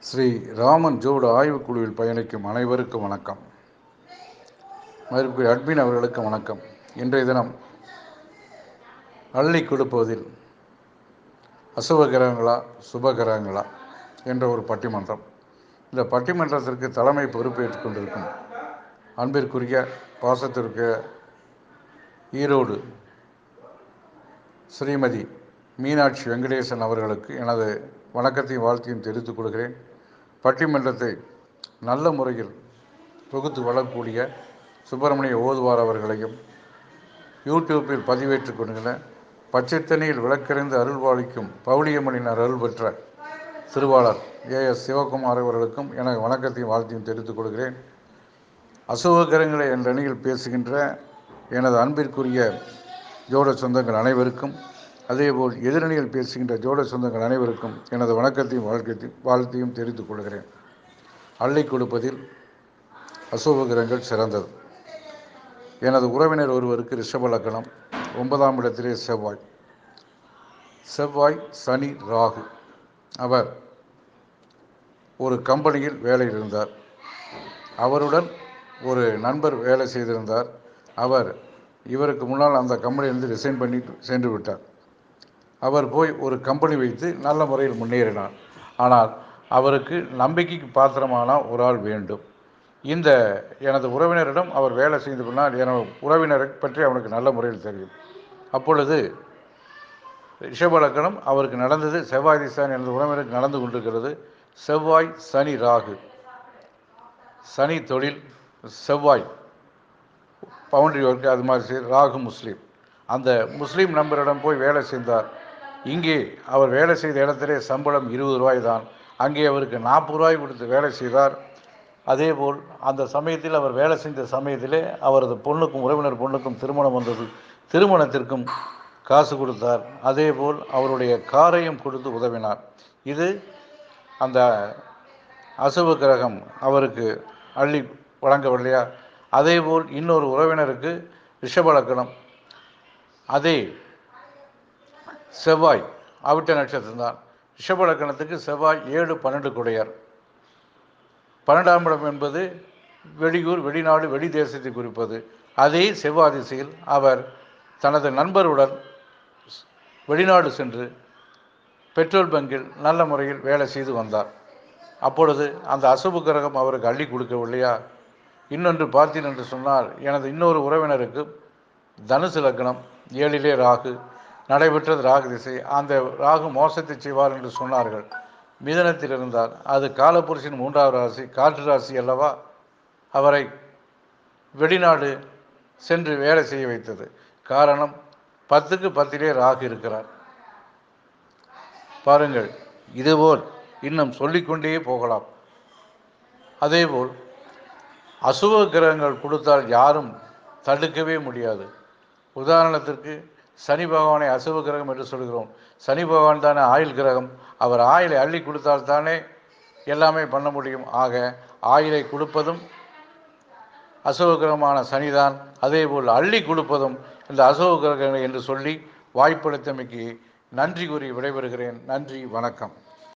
ஸ்ரீ ராமன் ஜோடு ஆய்வுக்குழுவில் பயணிக்கும் அனைவருக்கும் வணக்கம் மதிப்புக்குரிய அட்மின் அவர்களுக்கு வணக்கம் இன்றைய தினம் அள்ளி கொடுப்பதில் அசுப கிரகங்களா சுப கிரகங்களா என்ற ஒரு பட்டிமன்றம் இந்த பட்டிமன்றத்திற்கு தலைமை பொறுப்பேற்றுக் கொண்டிருக்கும் அன்பிற்குரிய பாசத்திற்கு ஈரோடு ஸ்ரீமதி மீனாட்சி வெங்கடேசன் அவர்களுக்கு எனது வணக்கத்தையும் வாழ்த்தையும் தெரிவித்துக் கொள்கிறேன் பட்டிமன்றத்தை நல்ல முறையில் தொகுத்து வழங்கக்கூடிய சுப்பிரமணிய ஓதுவார் அவர்களையும் யூடியூப்பில் பதிவேற்றுக் கொண்டுள்ள பச்சைத்தண்ணியில் விளக்கறிந்து அருள்வாளிக்கும் பவுளியம்மனின் அருள் பெற்ற திருவாளர் ஏ எஸ் சிவகுமார் அவர்களுக்கும் எனது வணக்கத்தையும் வாழ்த்தையும் தெரிவித்துக் கொள்கிறேன் அசுவகரங்களை என்ற அணியில் பேசுகின்ற எனது அன்பிற்குரிய ஜோட சொந்தங்கள் அனைவருக்கும் அதேபோல் எதிரணியில் பேசுகின்ற ஜோட சொந்தங்கள் அனைவருக்கும் எனது வணக்கத்தையும் வாழ்க்கையும் வாழ்த்தையும் தெரிவித்துக் கொள்கிறேன் அள்ளி கொடுப்பதில் அசுபகிரகங்கள் சிறந்தது எனது உறவினர் ஒருவருக்கு ரிஷப லக்கணம் ஒன்பதாம் இடத்திலே செவ்வாய் செவ்வாய் சனி ராகு அவர் ஒரு கம்பெனியில் வேலையில் இருந்தார் அவருடன் ஒரு நண்பர் வேலை செய்திருந்தார் அவர் இவருக்கு முன்னால் அந்த கம்பெனியிலிருந்து ரிசைன் பண்ணி சென்று விட்டார் அவர் போய் ஒரு கம்பெனி வைத்து நல்ல முறையில் முன்னேறினார் ஆனால் அவருக்கு நம்பிக்கைக்கு பாத்திரமான ஒரு ஆள் வேண்டும் இந்த எனது உறவினரிடம் அவர் வேலை செய்து பின்னால் எனது உறவினரை பற்றி அவனுக்கு நல்ல முறையில் தெரியும் அப்பொழுது ரிஷபலக்கணம் அவருக்கு நடந்தது செவ்வாய் திசான் எனது உறவினருக்கு நடந்து கொண்டிருக்கிறது செவ்வாய் சனி ராகு சனி தொழில் செவ்வாய் பவுண்டரி ஒர்க்கு அது மாதிரி செய்து ராகு முஸ்லீம் அந்த முஸ்லீம் நம்பரிடம் போய் வேலை செய்தார் இங்கே அவர் வேலை செய்த இடத்திலே சம்பளம் இருபது ரூபாய் தான் அங்கே அவருக்கு நாற்பது ரூபாய் கொடுத்து வேலை செய்தார் அதேபோல் அந்த சமயத்தில் அவர் வேலை செய்த சமயத்திலே அவரது பொண்ணுக்கும் உறவினர் பொண்ணுக்கும் திருமணம் வந்தது திருமணத்திற்கும் காசு கொடுத்தார் அதேபோல் அவருடைய காரையும் கொடுத்து உதவினார் இது அந்த அசுப கிரகம் அவருக்கு அள்ளி வழங்கவில்லையா அதேபோல் இன்னொரு உறவினருக்கு ரிஷபலக்கணம் அதே செவ்வாய் அவிட்ட நட்சத்திரம் தான் ரிஷபலக்கணத்துக்கு செவ்வாய் ஏழு பன்னெண்டு குடையார் பன்னெண்டாம் இடம் என்பது வெளியூர் வெளிநாடு வெளி தேசத்தை குறிப்பது அதே செவ்வாய் திசையில் அவர் தனது நண்பருடன் வெளிநாடு சென்று பெட்ரோல் பங்கில் நல்ல முறையில் வேலை செய்து வந்தார் அப்பொழுது அந்த அசுப கிரகம் அவருக்கு அள்ளி கொடுக்கவில்லையா இன்னொன்று பார்த்தீன் என்று சொன்னால் எனது இன்னொரு உறவினருக்கு தனுசு லக்னம் ஏழிலே ராகு நடைபெற்றது ராகு திசை அந்த ராகு மோசத்தை செய்வார் என்று சொன்னார்கள் மிதனத்தில் இருந்தார் அது காலபுருஷின் மூன்றாவது ராசி காற்று ராசி அல்லவா அவரை வெளிநாடு சென்று வேலை செய்ய வைத்தது காரணம் பத்துக்கு பத்திலே ராகு இருக்கிறார் பாருங்கள் இதுபோல் இன்னும் சொல்லிக்கொண்டே போகலாம் அதேபோல் அசுப கிரகங்கள் கொடுத்தால் யாரும் தடுக்கவே முடியாது உதாரணத்திற்கு சனி பகவானை அசுப கிரகம் என்று சொல்கிறோம் சனி பகவான் தானே ஆயுள் கிரகம் அவர் ஆயிலை அள்ளி கொடுத்தால் தானே எல்லாமே பண்ண முடியும் ஆக ஆயிலை கொடுப்பதும் அசுப கிரகமான சனிதான் அதேபோல் அள்ளி கொடுப்பதும் இந்த அசுப கிரகங்கள் என்று சொல்லி வாய்ப்பளித்தமைக்கு நன்றி கூறி விடைபெறுகிறேன் நன்றி வணக்கம்